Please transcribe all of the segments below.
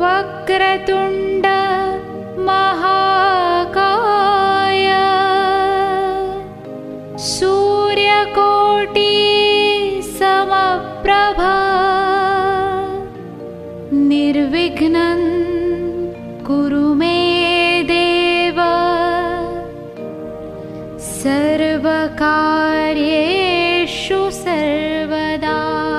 वक्रतुण्ड महाकाय सूर्यकोटि समप्रभा निर्विघ्नं कुरु मे देव सर्वकार्येषु सर्वदा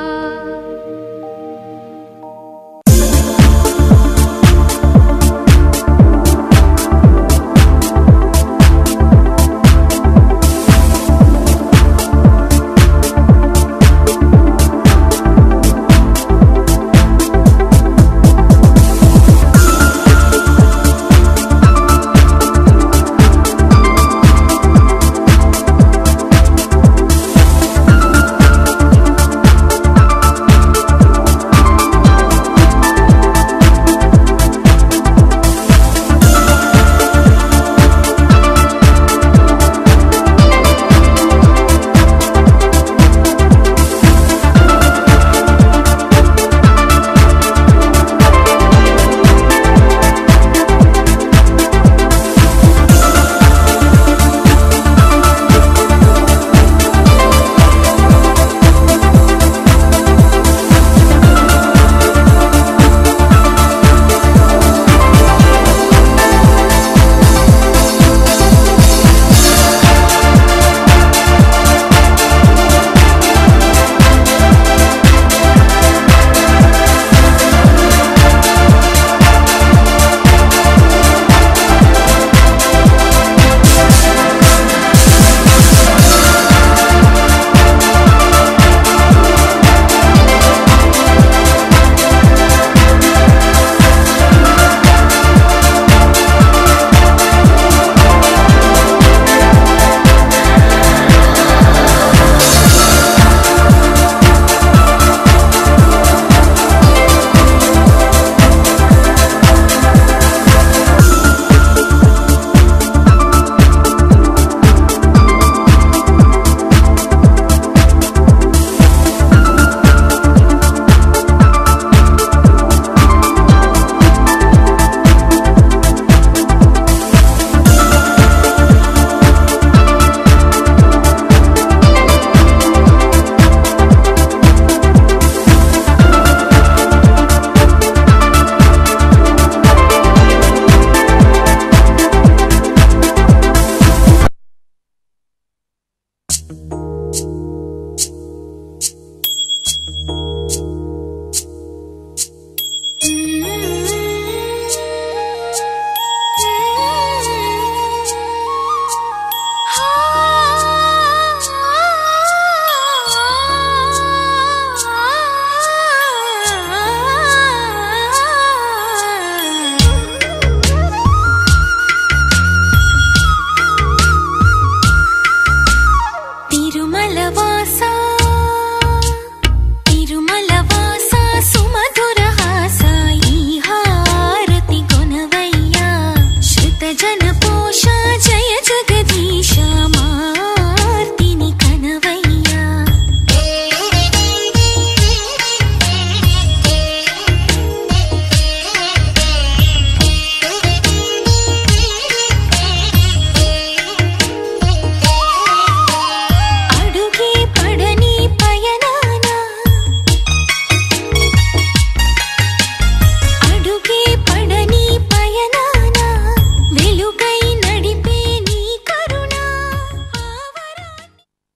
తిరుమలవాసా తిరుమలవాసా సుమధురహాసా ఈ హారతి గొనవయ్యా శృతజన పోష జయ జగదీశ మార్తిని కనవయ్యా అడుగే పడని పయనాన అడుగే పడని పయనాన వెలుగై నడిపే నీ కరుణ ఆవరాన్ని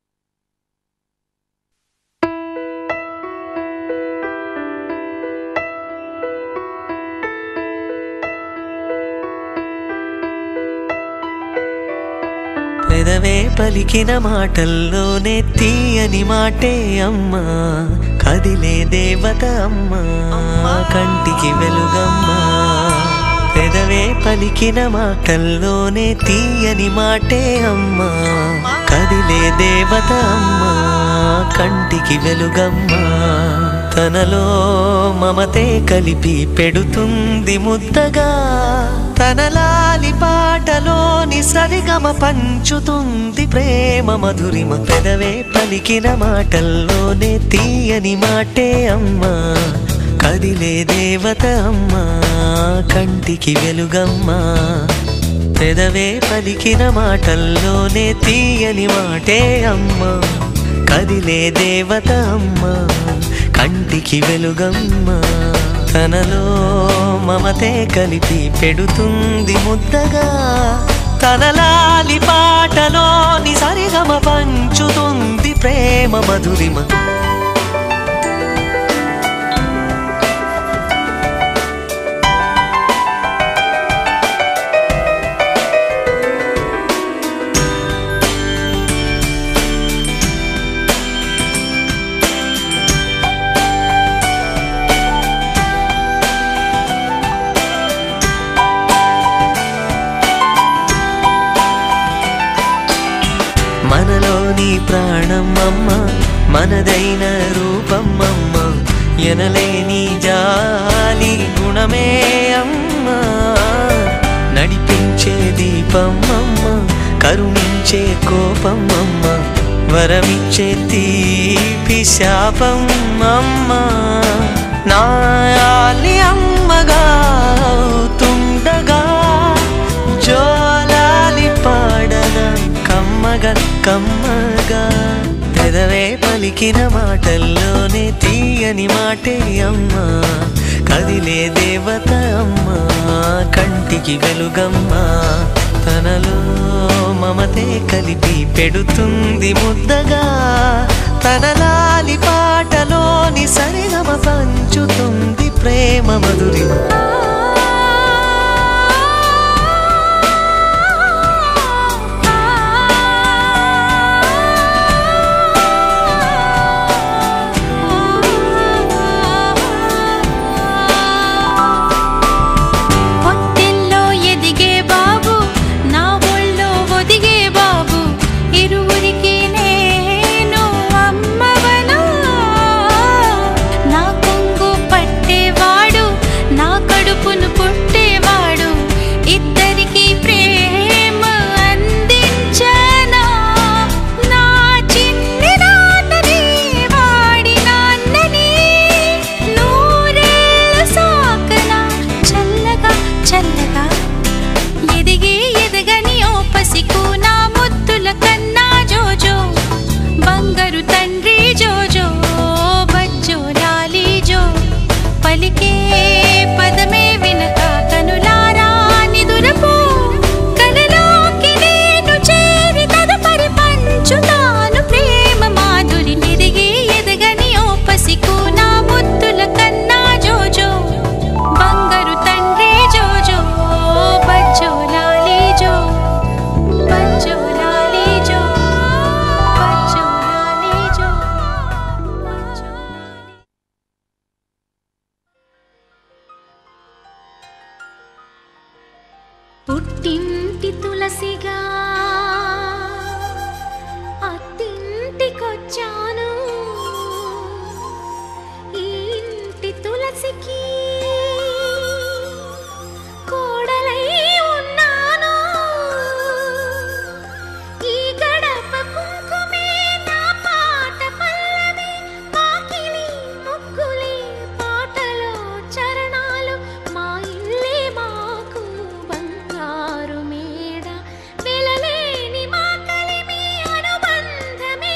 పెదవే పలికిన మాటల్లోనే తీయని మాటే అమ్మా కదిలే దేవత అమ్మా కంటికి వెలుగమ్మా పెదవే పలికిన మాటల్లోనే తీయని మాటే అమ్మా కదిలే దేవత అమ్మా కంటికి వెలుగమ్మా తనలో మమతే కలిపి పెడుతుంది ముద్దగా తనలాలి పాటలోని సరిగమ పంచుతుంది ప్రేమ మధురిమ పెదవే పలికిన మాటల్లోనే తీయని మాటే అమ్మా కదిలే దేవత అమ్మా కంటికి వెలుగమ్మా పెదవే పలికిన మాటల్లోనే తీయని మాటే అమ్మా కదిలే దేవత అమ్మా కంటికి వెలుగమ్మా తనలో మమతే కలిపి పెడుతుంది ముద్దగా తనలాలి పాటలోని సరిగమ పంచుతుంది ప్రేమ మధురిమ మనలోని ప్రాణం అమ్మ మనదైన రూపం అమ్మ ఎనలేని జాలి గుణమే అమ్మ నడిపించే దీపం అమ్మ కరుణించే కోపం అమ్మ వరమిచ్చే తీపి శాపం అమ్మ నాయాలి అమ్మగా అవుతుండగా జోలాలి పాడన కమ్మగా కమ్మగా పెదవే పలికిన మాటల్లోనే తీయని మాటే అమ్మా కదిలే దేవత అమ్మా కంటికి వెలుగమ్మా తనలో మమతే కలిపి పెడుతుంది ముద్దగా తనలాలి పాటలోని సరిగమ పంచుతుంది ప్రేమ మధురిమ పొట్టెల్లో ఎదిగే బాబు నా ఒళ్ళో ఒదిగే బాబు ఇరువురికి నేను అమ్మవనా నా కొంగు పట్టేవాడు నా కడుపును పుట్టేవాడు ఇద్దరికి ప్రేమ అందించనా నా చిన్ని నాన్నని వాడి నాన్నని నూరేళ్ళు సాకనా చల్లగా చల్లగా ఎదిగి ఎదగని ఓ పసికు నా ముద్దుల కన్నా జోజో బంగారు తండ్రి జోజో బజ్జో లాలి జో పలికే పదమే వినక కనులారా నిదురపు కలలోకి నేను చేరి తదుపరి పంచుతాను ప్రేమ మాధురి ఎదిగి ఎదగని ఓ పసికు నా ముద్దుల కన్నా జోజో బంగారు తండ్రి జోజో బజ్జో లాలి జో బజ్జో లాలి జో బజ్జో లాలి జో బజ్జో లాలి పుట్టింటి తులసిగా అత్తింటికొచ్చాను ఈ ఇంటి తులసికి కోడలై ఉన్నాను ఈ గడప కుంకుమే నా పాట పల్లవి పాకిలి ముగ్గులే పాటలో చరణాలు మా ఇల్లే మాకు బంగారు మేడ వెలలేని మా కలిమి అనుబంధమే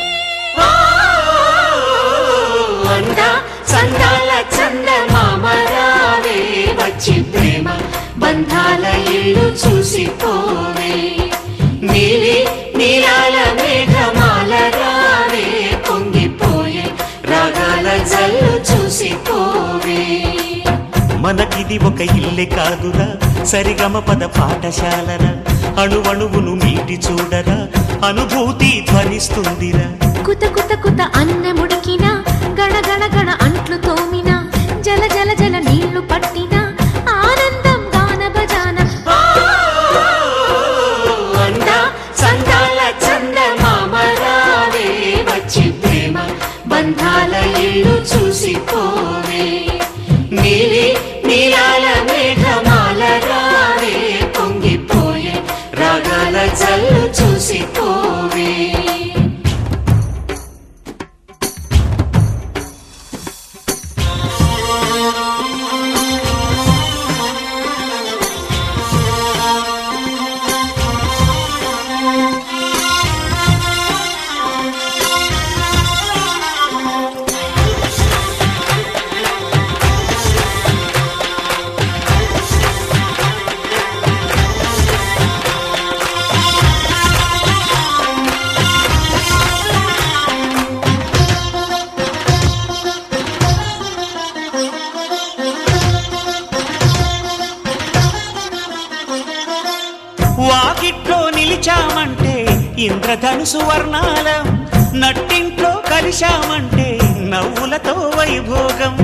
అంద సందాల చంద మామరావే వచ్చి ప్రేమ బంధాల ఇల్లు చూసిపోవే నీలి నీలాల మేఘమాల రావే పొంగిపోయే రాగాల జల్లు చూసిపోవే మనకిది ఒక ఇల్లే కాదురా సరిగమ పద పాఠశాలరా అణువణువును మీటి చూడరా అనుభూతి ధ్వనిస్తుందిరా కుత కుత కుత అన్నముడికిన గణ గణ గణ అంట్లు తోమిన జల జల జల నీళ్లు పట్టిన ఆనందం గాన భజాన అంద సందాల చంద మామరావే వచ్చి ప్రేమ బంధాల ఇల్లు చూసిపోవే నీలి నీలాల మేఘమాల రావే పొంగిపోయే రాగాల జల్లు చూసిపోవే పూచామంటే ఇంద్రధనుసు వర్ణాలం నట్టింట్లో కలిశామంటే నవ్వులతో వైభోగం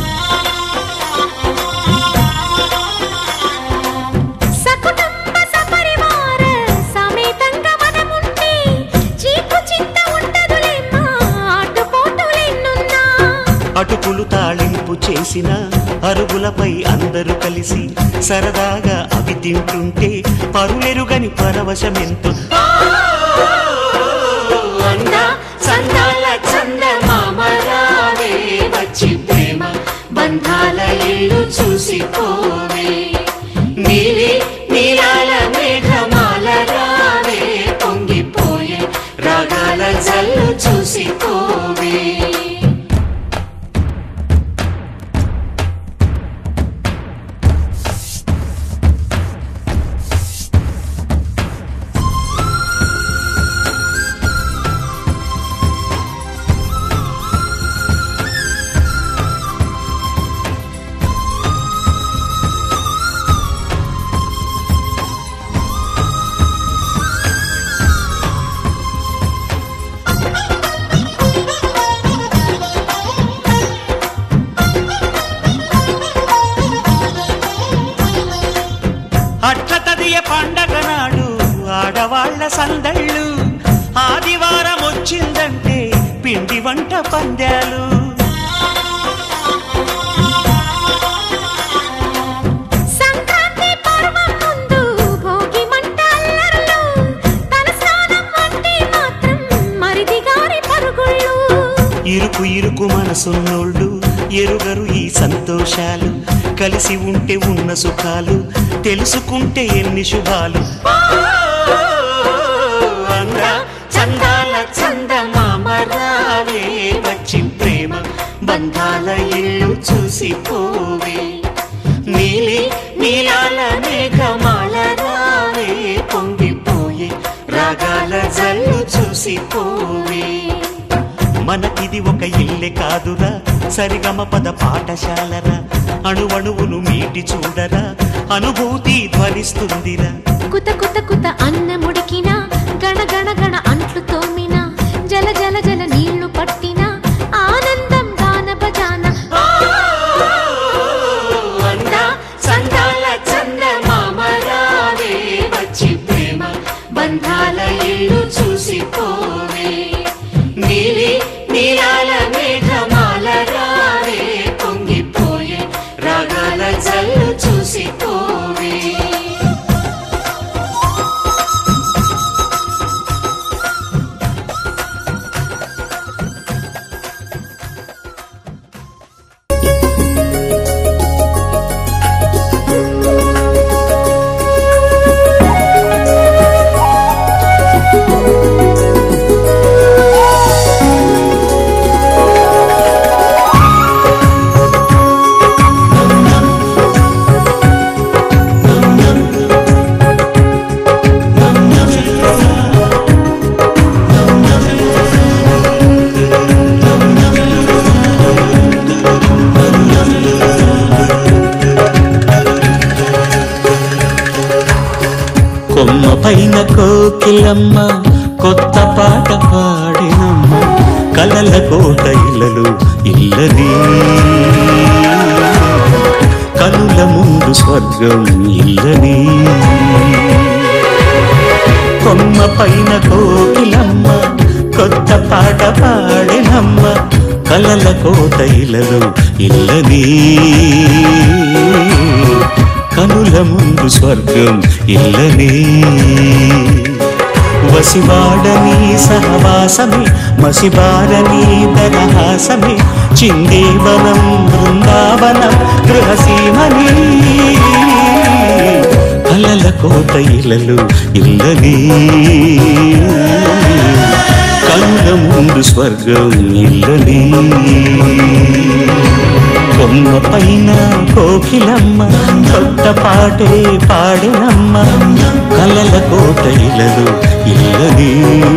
సకుటుంబ సపరివార సమేతంగా మనముంటే చీకు చింత ఉండదులేమ్మా ఆటుపోటులెన్నున్నా అటుకులు తాళింపు చేసిన అరుగులపై అందరూ కలిసి సరదాగా అవి తింటుంటే పరులెరుగని పరవశమెంతో అంద సందాల చందమామ రావే వచ్చి ప్రేమ బంధాల ఇల్లు చూసిపోవే నీలి నీలాల మేఘమాల రావే పొంగిపోయే రాగాల జల్లు చూసిపోవే అట్ల తదియ పండగ నాడు ఆడవాళ్ల సందళ్ళు ఆదివారం వచ్చిందంటే పిండి వంట పందాలు సంక్రాంతి పర్వం ముందు భోగి మంట అల్లర్లు తలస్నానం అంటే మాత్రం మరిది గారి పరుగుళ్ళు ఇరుకు ఇరుకు మనసున్నోళ్ళు ఎరుగరు ఈ సంతోషాలు కలిసి ఉంటే ఉన్న సుఖాలు తెలుసుకుంటే ఎన్ని శుభాలు అంద చందాల చందమామ రావే వచ్చి ప్రేమ బంధాల ఇల్లు చూసిపోవే నీలి నీలాల మేఘమాల రావే పొంగిపోయే రాగాల జల్లు చూసిపోవే మనకిది ఒక ఇల్లే కాదురా సరిగమ పద పాఠశాలరా అణువణువును మీటి చూడరా అనుభూతి ధ్వనిస్తుందిరా కుత కుత కుత అన్నముడికిన గణ గణ గణ అంట్లు తోమిన జల జల జల నీళ్లు పట్టిన ఆనందం గాన బజాన అంద సందాల చందమామ రావే వచ్చి ప్రేమ బంధాల ఇల్లు చూసిపోవే నీలి నీలాల మేఘమాల రావే పొంగిపోయే రాగాల జల్లు చూసిపోవే కొమ్మ పైన కోకిలమ్మ కొత్త పాట పాడినమ్మ కలల కోట ఇళ్ళలు ఇల్లది కనుల ముందు స్వర్గం ఇల్లని కొమ్మ పైన కోకిలమ్మ కొత్త పాట పాడినమ్మ కలల కోట ఇళ్ళలు ఇల్లని కనుల ముందు స్వర్గం ఇల్లనే వసివాడని సహవాసమే మసిబారని దరహాసమే చిందేవనం బృందావనం గృహసీమని కలల కోట ఇలలు ఇల్లది కనుల ముందు స్వర్గం ఇల్లని కొమ్మ పైన కోకిలమ్మ కొత్త పాటే పాడినమ్మ కలల కోట ఇలలు ఇల్లది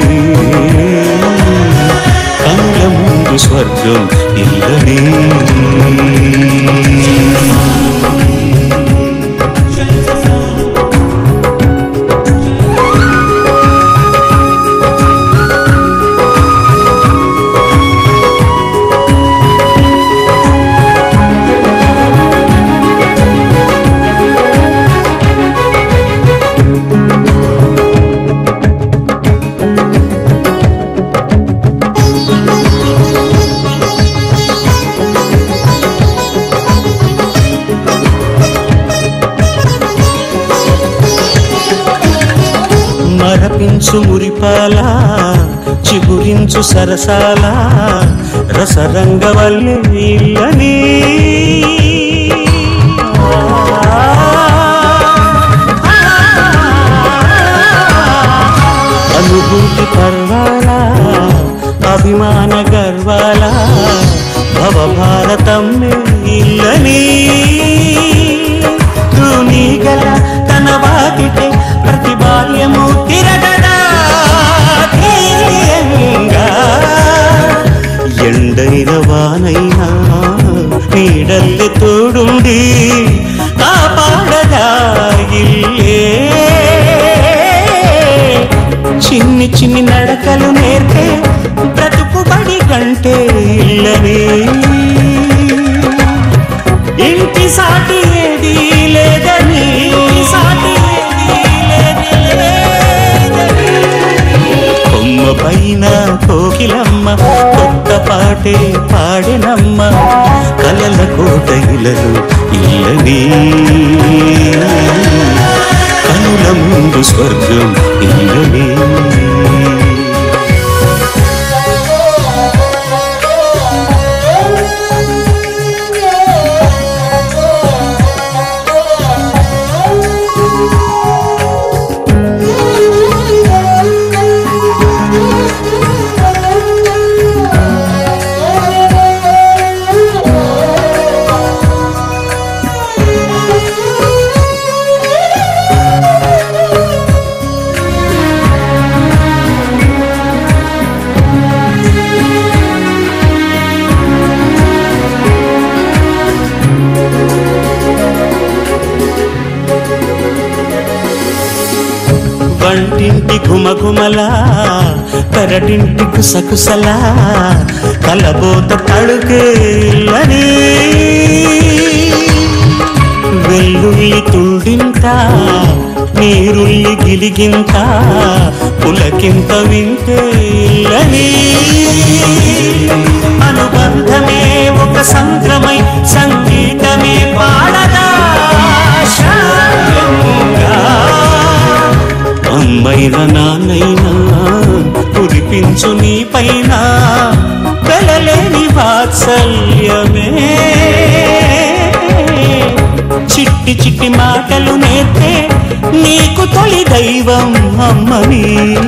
కనుల ముందు స్వర్గం ఇల్లది తలపించు మురిపాల చిగురించు సరసాల రసరంగవల్లి ఇల్లని అనుభూతి పర్వాల అభిమాన గర్వాల భవభారతం ఇల్లని తూనీగల తన వాకిటే ప్రతి బాల్యము తిరగదా ధీయంగా. ఎండైన వానైనా నీడల్లి తోడుండి కాపాడదా ఇల్లే చిన్ని చిన్ని నడకలు నేర్పే బ్రతుకుబడి గంటే ఇల్లనే ఇంటి సాటి ఏది లేదని సాటి ఏది లేదని. కొమ్మ పైన కోకిలమ్మ కొత్త పాటే పాడినమ్మ కలల కోట ఇలలు ఇల్లనే కనుల ముందు స్వర్గం ఇల్లనే వంటింటి ఘుమఘుమలా పెరటింటి కుసకుసలా కలబోత తడుకేలని వెల్లుల్లి తుండింత నీరుల్లి గిలిగింత పులకింత వింటేలని అనుబంధమే ఒక సంద్రమై సంగీతమే పాడదా శ్రావ్యంగా. అమ్మైన నాన్నైనా కురిపించు నీ పైన కలలేని వాత్సల్యమే చిట్టి చిట్టి మాటలు నేర్పే నీకు తొలి దైవం అమ్మని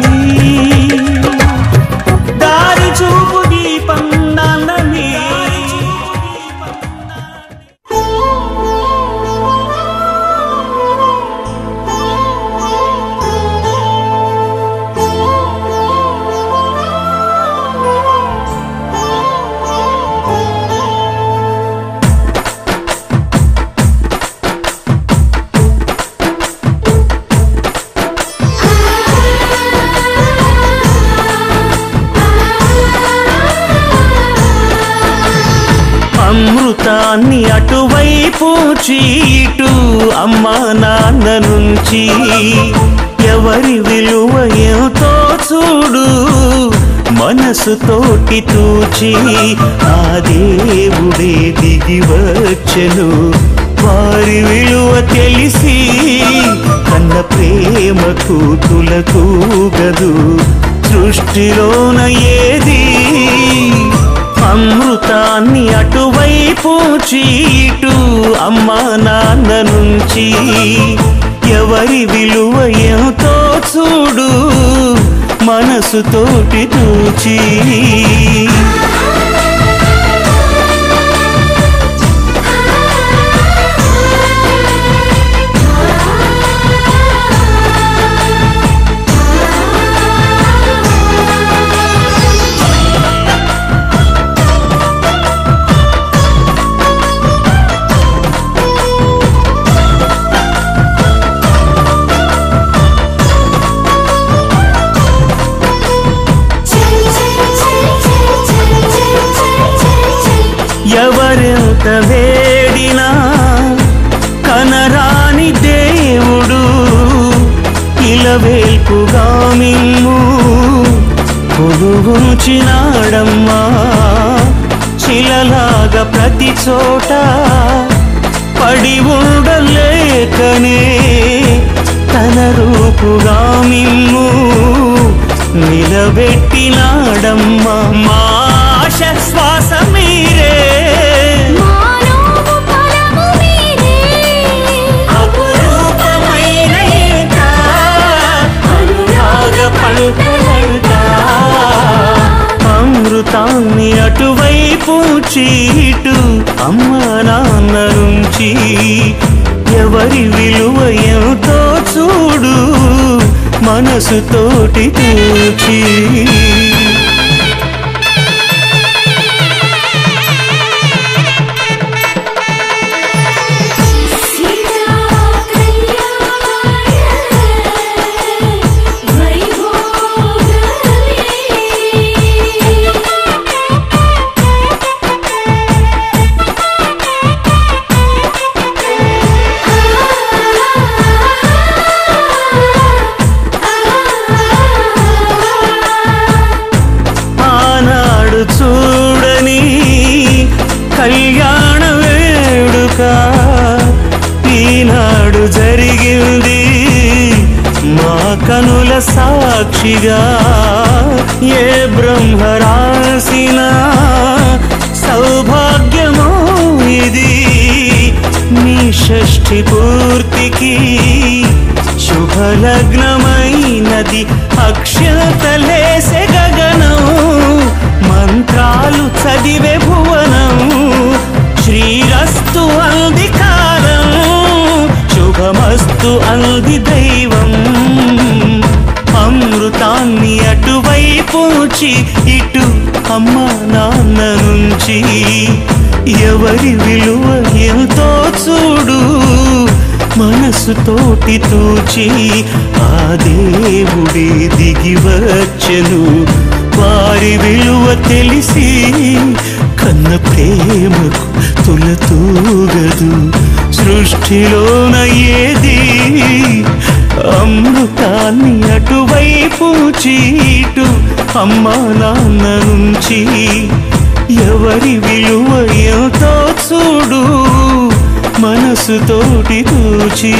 దారి చూపు దీపం నాన్నని అమృతాన్ని అటువైపు చీటు అమ్మా నాన్న నుంచి ఎవరి విలువ ఎంతో చూడు మనసుతోటి తూచి ఆ దేవుడే దిగి వచ్చెను వారి విలువ తెలిసి కన్న ప్రేమకు తులతూగదు సృష్టిలోన ఏది అమృతాన్ని అటువైపు చీటు అమ్మా నాన్న నుంచి ఎవరి విలువ ఎంతో చూడు మనసుతోటి తూచి ఎవరెంత వేడినా కనరాని దేవుడు ఇలవేల్పుగా మిమ్ము కొలుగుంచినాడమ్మా శిలలాగా ప్రతి చోట పడి ఉండలేకనే తన రూపుగా మిమ్ము అమృతాన్ని అటువైపు చీటు అమ్మ నాన్న నుంచి ఎవరి విలువ ఎంతో చూడు మనసుతోటి తూచి సీతా కళ్యాణ ఆనాడు చూడని కళ్యాణ వేడుక ఈనాడు జరిగింది మా కనుల సాక్షిగా ఏ బ్రహ్మ రాసిన సౌభాగ్యమో ఇది మీ షష్ఠి పూర్తికి శుభలగ్నమైనది అక్షతలేసే గగనం మంత్రాలు చదివే భువనం శ్రీరస్తు అంది కాలం శుభమస్తు అంది దైవం అమృతాన్ని అటువైపు నుంచి ఇటు అమ్మ నాన్న నుంచి ఎవరి విలువ ఎంతో చూడు మనసుతోటి తూచి ఆ దేవుడే దిగి వచ్చెను వారి విలువ తెలిసి కన్న ప్రేమకు తులతూగదు సృష్టిలోన ఏది అమృతాన్ని అటువైపు చీటు అమ్మ నాన్న నుంచి ఎవరి విలువ ఎంతో చూడు మనసుతోటి తూచి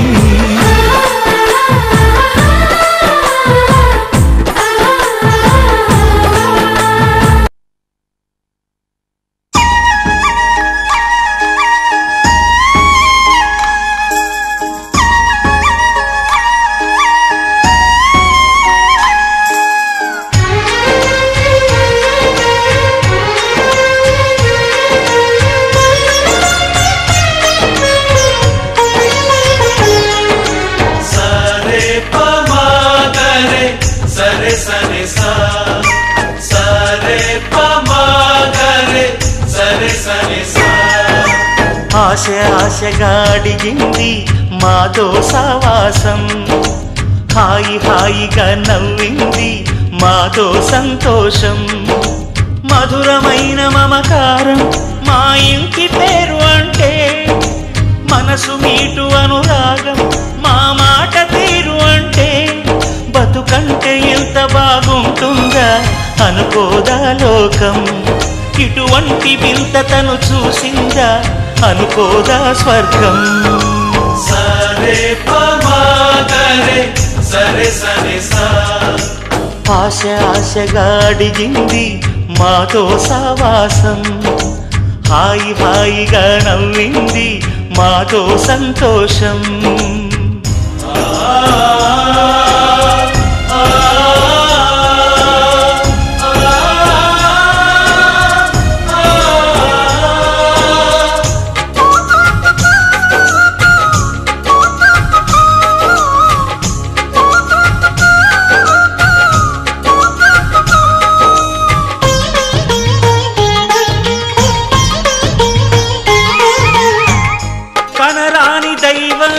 సరే పమాగరే సరే సరే సా సరే పమాగరే సరే సరే సా ఆశ ఆశగా అడిగింది మాతో సావాసం హాయి హాయిగా నవ్వింది మాతో సంతోషం మధురమైన మమకారం మా ఇంటి పేరు అంటే మనసు మీటు అనురాగం మా మాట తీరు అంటే బతుకంటే ఎంత బాగుంటుందా అనుకోదా లోకం ఇటువంటి వింత తను చూసిందా అనుకోదా స్వర్గం సరే పమాగరే సరే సరే సా ఆశ ఆశగా అడిగింది మాతో సావాసం హాయి హాయిగా నవ్వింది మాతో సంతోషం కనరాని దైవం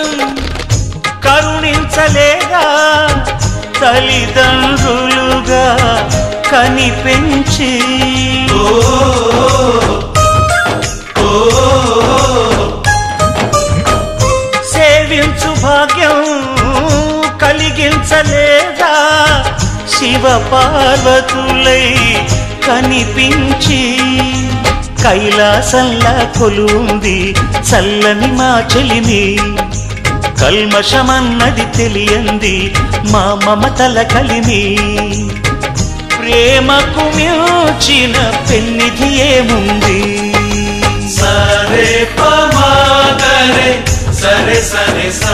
కరుణించలేగా తల్లిదండ్రులుగా కనిపెంచి సేవించు భాగ్యం కలిగించలేదా శివ పార్వతులై కనిపించి కైలాసంలా కొలుంది చల్లని మా చెలిమి కల్మషమన్నది తెలియంది మా మమతల కలిమి ప్రేమకు మించిన పెన్నిధి ఏముంది సరే పమాగరే సరే సరే సా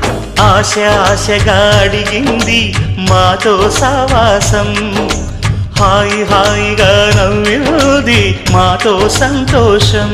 ఆశ ఆశగా అడిగింది మాతో సావాసం హాయి హాయిగా నవ్వింది మాతో సంతోషం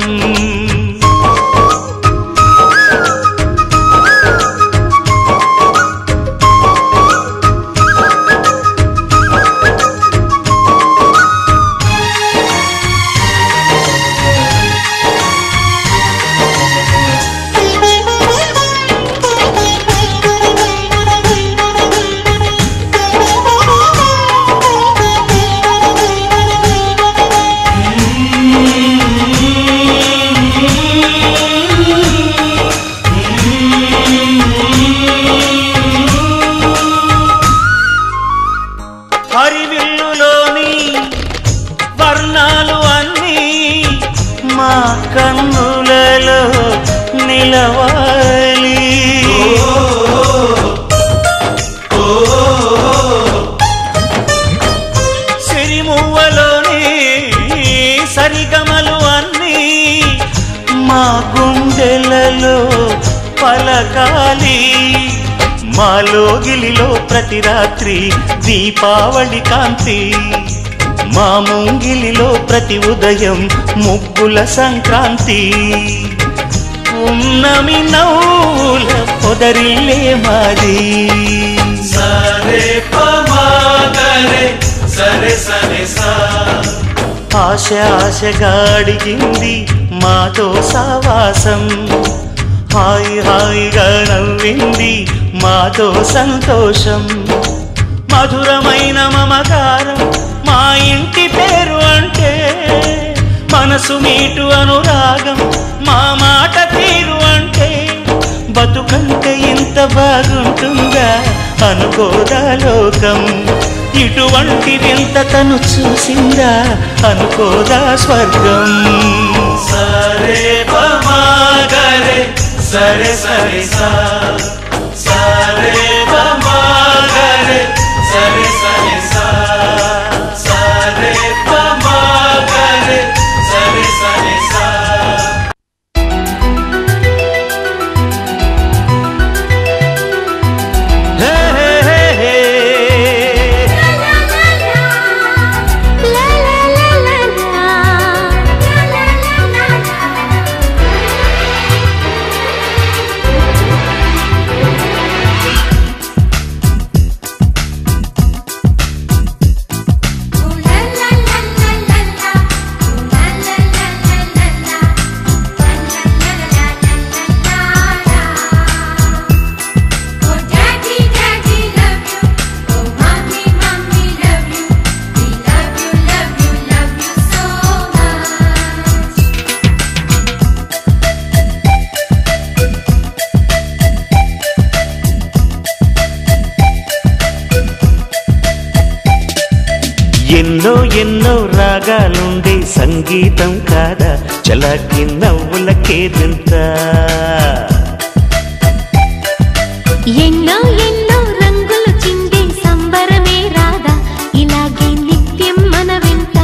హరివిల్లులోని వర్ణాలు అన్నీ మా కన్నులలో నిలవాలి సిరిమువ్వలోని సరిగమలు అన్నీ మా గుండెలలో పలకాలి మాలోగిలిలో ప్రతి రాత్రి దీపావళి కాంతి మా ముంగిలిలో ప్రతి ఉదయం ముగ్గుల సంక్రాంతి ఉన్నమి నవ్వుల పొదరిల్లే మాది సరే పమాగరే సరే సరే సా ఆశ ఆశగా అడిగింది మాతో సావాసం హాయి హాయిగా నవ్వింది మాతో సంతోషం మధురమైన మమకారం మా ఇంటి పేరు అంటే మనసు మీటు అనురాగం మా మాట తీరు అంటే బతుకంటే ఇంత బాగుంటుందా అనుకోదా లోకం ఇటువంటి వింత తను చూసిందా అనుకోదా స్వర్గం సరే పమాగరే సరే సరే సా సరే పమాగరే సరే సరే సా సరే పమాగరే సరే సరే సా హే, హే, హే, హే. Oh daddy daddy love you Oh mommy mommy love you We love you love you love you so much ఎన్నో ఎన్నో రాగాలుండే సంగీతం కాదా చలాకి నవ్వులకేదింత ఎన్నో ఎన్నో రంగులు చిందే సంబరమే రాదా ఇలాగే నిత్యం మన వెంట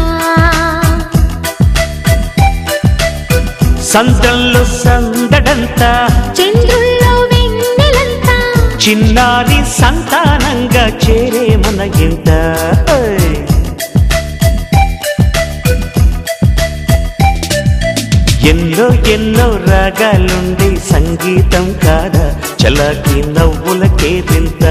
సందల్లో సందడంతా చంద్రుల్లో వెన్నెలంతా చిన్నారి సంతానంగా చేరే మన ఇంత ఓయ్. ఎన్నో ఎన్నో రాగాలుండే సంగీతం కాదా చలాకి నవ్వులకే తింత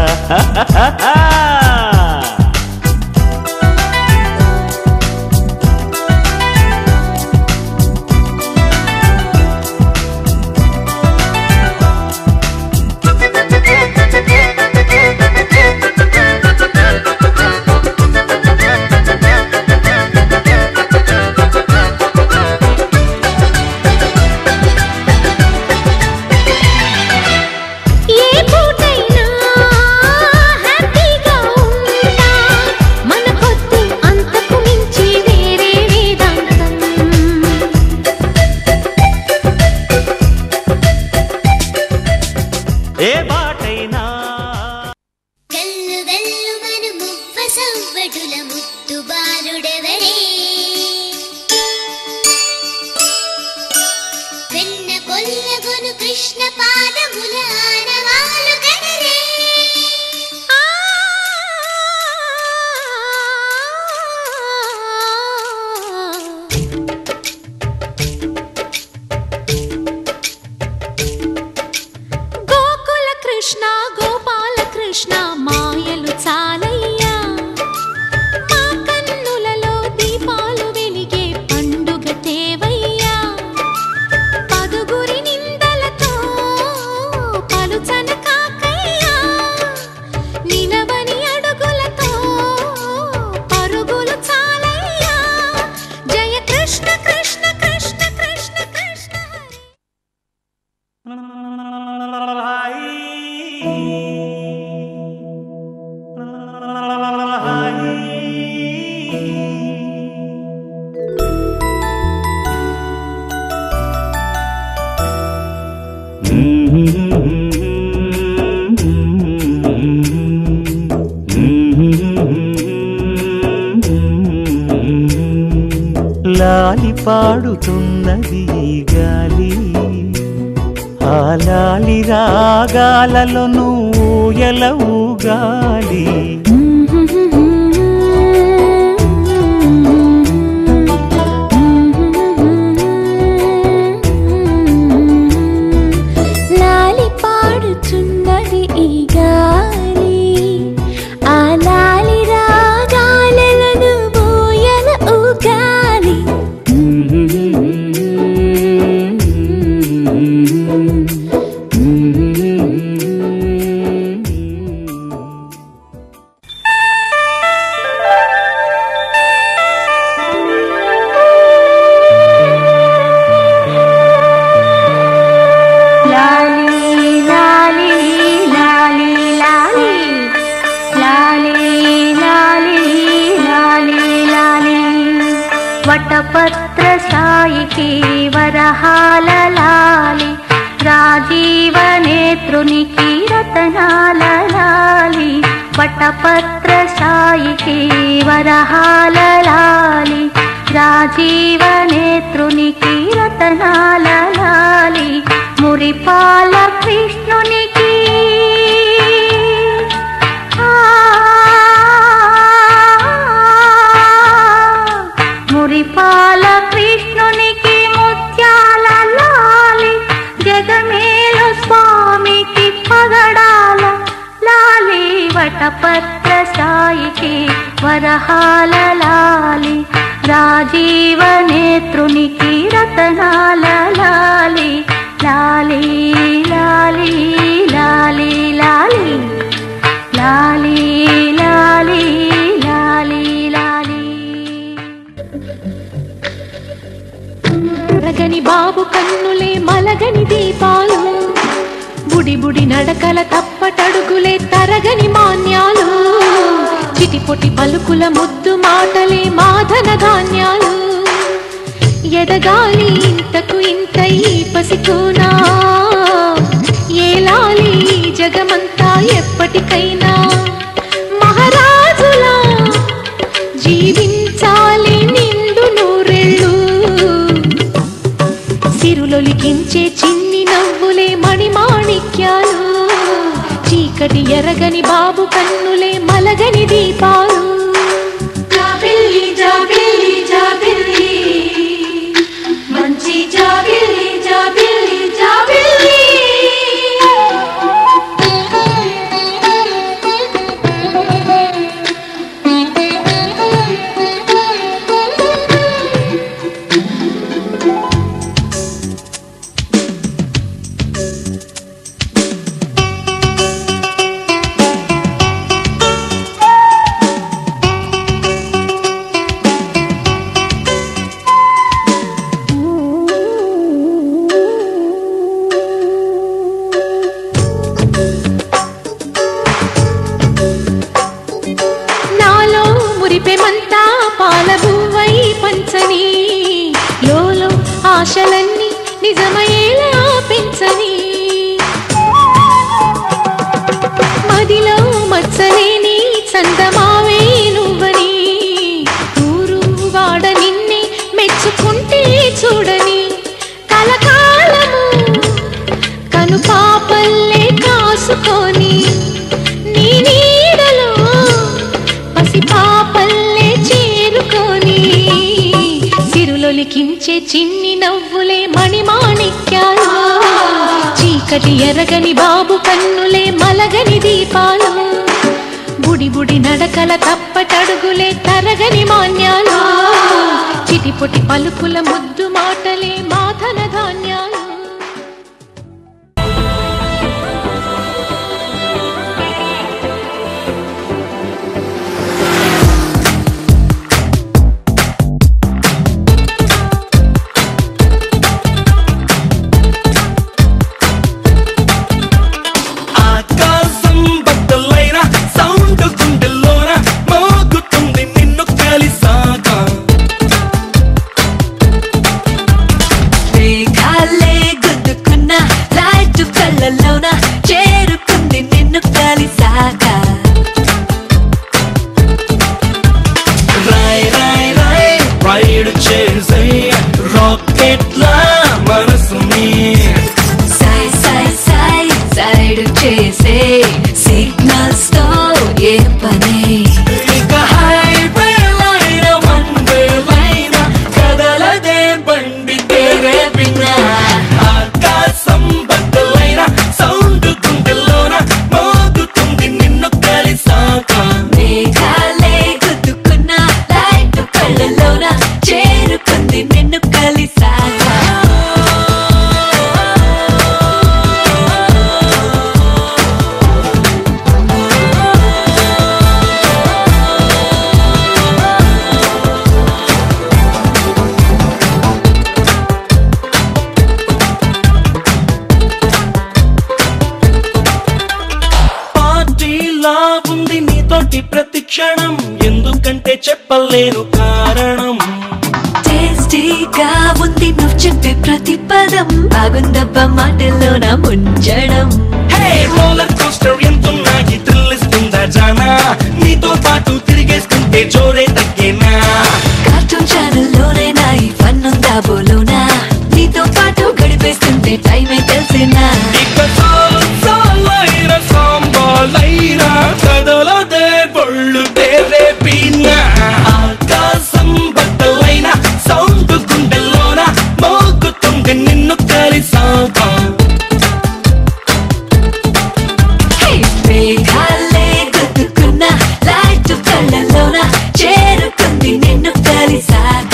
ఏ పూటైనా హ్యాపీగా ఉంటా మనకొద్దు అంతకు మించి వేరే వేదాంతం ఏ బాటైనా గల్లు గల్లు మను మువ్వ సవ్వడుల ముద్దు బాలుడెవరే వెన్న కొల్లగొను కృష్ణ పాదముల ఆనవాలు కనరే లాలి పాడుతున్నది ఈ గాలి ఆ లాలి రాగాలలో నువ్వు ఎలవుగాలి లాలి పాడుచున్నది ఈ గాలి ఆ లాలి రాగాలను బోయల ఊగాలి లాలి లాలి లాలి లాలి లాలి లాలి లాలి లాలి వటపత్ర సాయికి వరహాల లాలి రాజీవ నేత్రునికి రతనాల లాలి వటపత్ర సాయికి వరహాల లాలి రాజీవ నేత్రునికి రతనాల లాలి మురిపాల కృష్ణునికి ఆ, మురిపాల కృష్ణునికి ముత్యాల లాలి జగమేల స్వామికి పగడాల లాలి వటపత్ర సాయికి వరహాల లాలి రాజీవ నేత్రునికి రతనాల లాలి లాలి లాలి లాలి లాలి లాలి లాలి లాలి లాలి రగని బాబు కన్నులే మలగని దీపాలు బుడి బుడి నడకల తప్పటడుగులే తరగని మాన్యాలు చిటిపొటి పలుకుల ముద్దు మాటలే మాధన ధాన్యాలు ఎదగాలి ఇంతకు ఇంత ఈ పసికోనా ఏలాలి ఈ జగమంతా ఎప్పటికైనా మహారాజులా జీవించాలి నిండు నూరెళ్ళు సిరులొలికించే చిన్ని నవ్వులే మణిమాణిక్యాలు చీకటి ఎరగని బాబు కన్నులే మలగని దీపాలు జాబిల్లి జాబిల్లి జాబిల్లి మంచి జాబిల్లి జాబిల్లి జాబిల్లి నాలో మురిపెమంతా పాలబువ్వై పంచని లోలో ఆశలన్నీ నిజమయ్యేలా పెంచని మదిలో మచ్చలేని చందమావే నువ్వని ఊరు వాడ నిన్నే మెచ్చుకుంటే చూడని కలకాలము కను పాపల్లే కాసుకొని నీ నీడలో పసి పాపల్లే చేరుకొని సిరులొలికించే చిన్ని నవ్వులే మణిమాణిక్యాలు చీకటి ఎరగని బాబు కన్నులే మలగని దీపాలు బుడి బుడి నడకల తప్పటడుగులే తరగని మాన్యాలు చిటిపొటి పలుకుల ముద్దు మాటలే మాధన ధాన్యాలు ఆకాశ కళ్ళల్లోన చేరుకుంది నిన్ను కలిసాక రాయ్ రాయ్ రాయ్ రైడ్ చేసే రాకెట్ లా మనసుని సై సై సై సైడ్ చేసే సిగ్నల్స్ తో ఏ పని ఇక హైవే లైన వన్ వే లైన కదలదే బండి తేరే బిన్నా ఆకాశం బద్దలైన సౌండ్ గుండెల్లోన మోగుతుంది నిన్ను కలిసాక మేఘాలే గుద్దుకున్న లైట్ కళ్ళలోన చేరుకుంది నిన్ను కలిసాక పార్టీలా ఉంది నీతోటి ప్రతి క్షణం ఎందుకంటే చెప్పలేను కారణం టేస్టీగా ఉంది నువ్వు చెప్పే ప్రతి పదం బాగుందబ్బా మాటల్లోన ముంచడం హే రోలర్ కోస్టర్ ఎంతున్నా ఈ థ్రిల్ ఇస్తుందా జానా నీతో పాటు తిరిగేస్తుంటే జోరే తగ్గేనా కార్టూన్ ఛానల్లోనే నా ఈ ఫన్ ఉందా బోలోనా నీతో పాటు గడిపేస్తుంటే టైమే తెలిసినా ఇక సాలైన సాంబాలైన కదలదే బొళ్ళు తేరే పీనా ఆకాశం బట్టలైన సౌండ్ గుండెల్లోన మోగుతుంది నిన్ను కలిసాక హే, మేఘాలే గుద్దుకున్న లైట్ కళ్ళలోన చేరుకుంది నిన్ను కలిసాక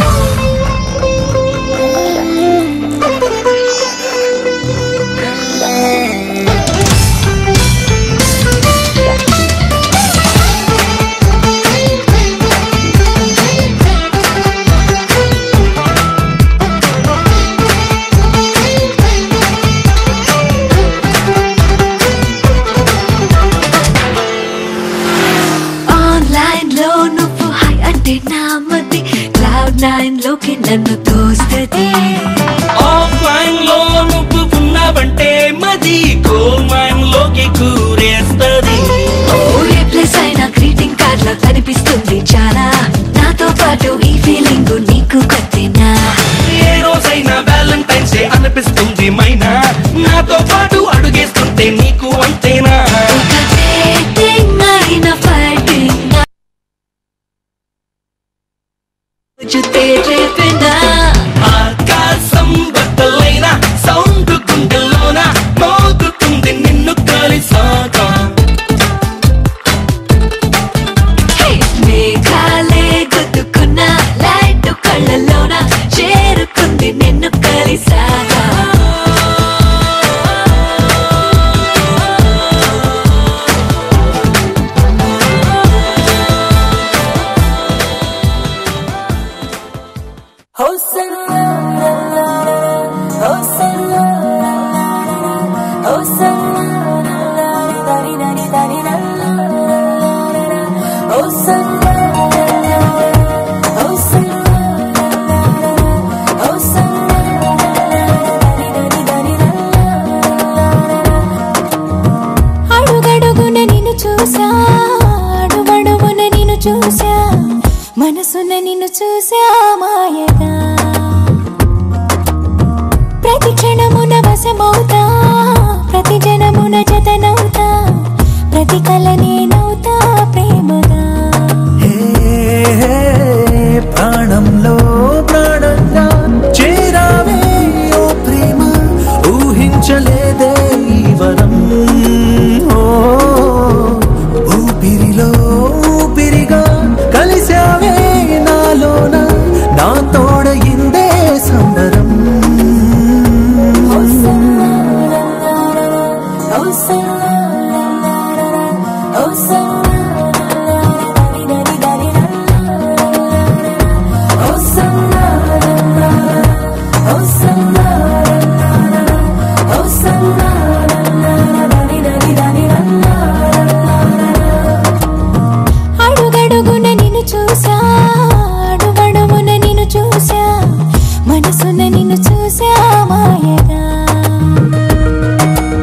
ఆన్లైన్ లో నువ్వు హై అంటే నా మతి క్లౌడ్ నైన్ లోకి నన్ను తోస్తది ఆఫ్లైన్ లో నువ్వు ఉన్నావంటే మది కోల్ మైన్ లోకి కూరేస్తది ఓ ఏ ప్లేస్ అయినా గ్రీటింగ్ కార్డ్ లో కనిపిస్తుంది చాలా నాతో పాటు ఈ ఫీలింగ్ నీకు కొత్తేనా ఏ రోజైనా వ్యాలంటైన్స్ డే అనిపిస్తుంది మైనా నాతో పాటు అడుగేస్తుంటే నీకు అంతేనా ఒక dating అయినా fighting అయినా రోజు తేరేపెనా ఆకాశం బద్దలైన సౌండ్ గుండెల్లోన మోగుతుంది నిన్ను కలిసాక హే, మేఘాలే గుద్దుకున్న లైట్ కళ్ళలోన చేరుకుంది నిన్ను కలిసాక అడుగడుగున నిన్ను చూసా అడుగడుగున నిన్ను చూసా మనసున నిన్ను చూసా మాయగా ప్రతి క్షణమున వశమవుతా ప్రతి జనమున జతనవుతా ప్రతి కల నేనవుతా ప్రేమగా ప్రాణంలో ప్రాణంగా చేరావే ఓ ప్రేమ ఊహించలేదే ఈ వరం ఓ ఊపిరిలో ఊపిరిగా కలిసావే నాలోన నా తోడయిందే సంబరం అడుగడుగున నిన్ను చూసా అడుగడుగున నిన్ను చూసా మనసున నిన్ను చూసా మాయగా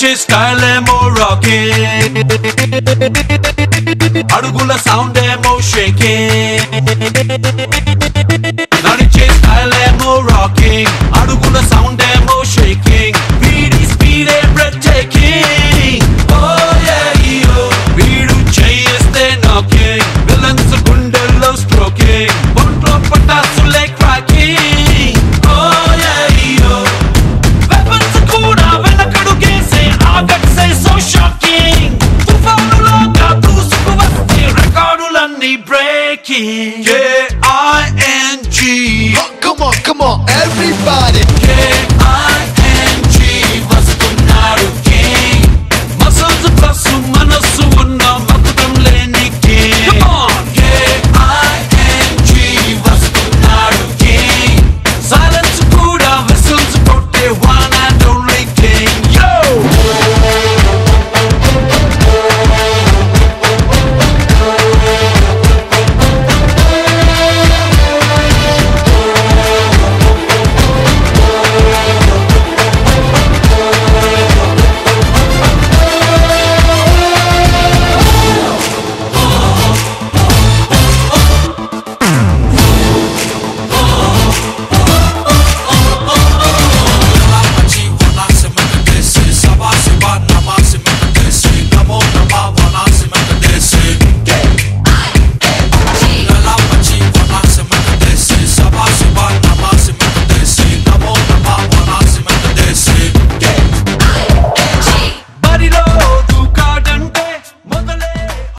నడిచే స్టైల్ ఏమో రాకే అడుగుల సౌండ్ ఏమో షేకే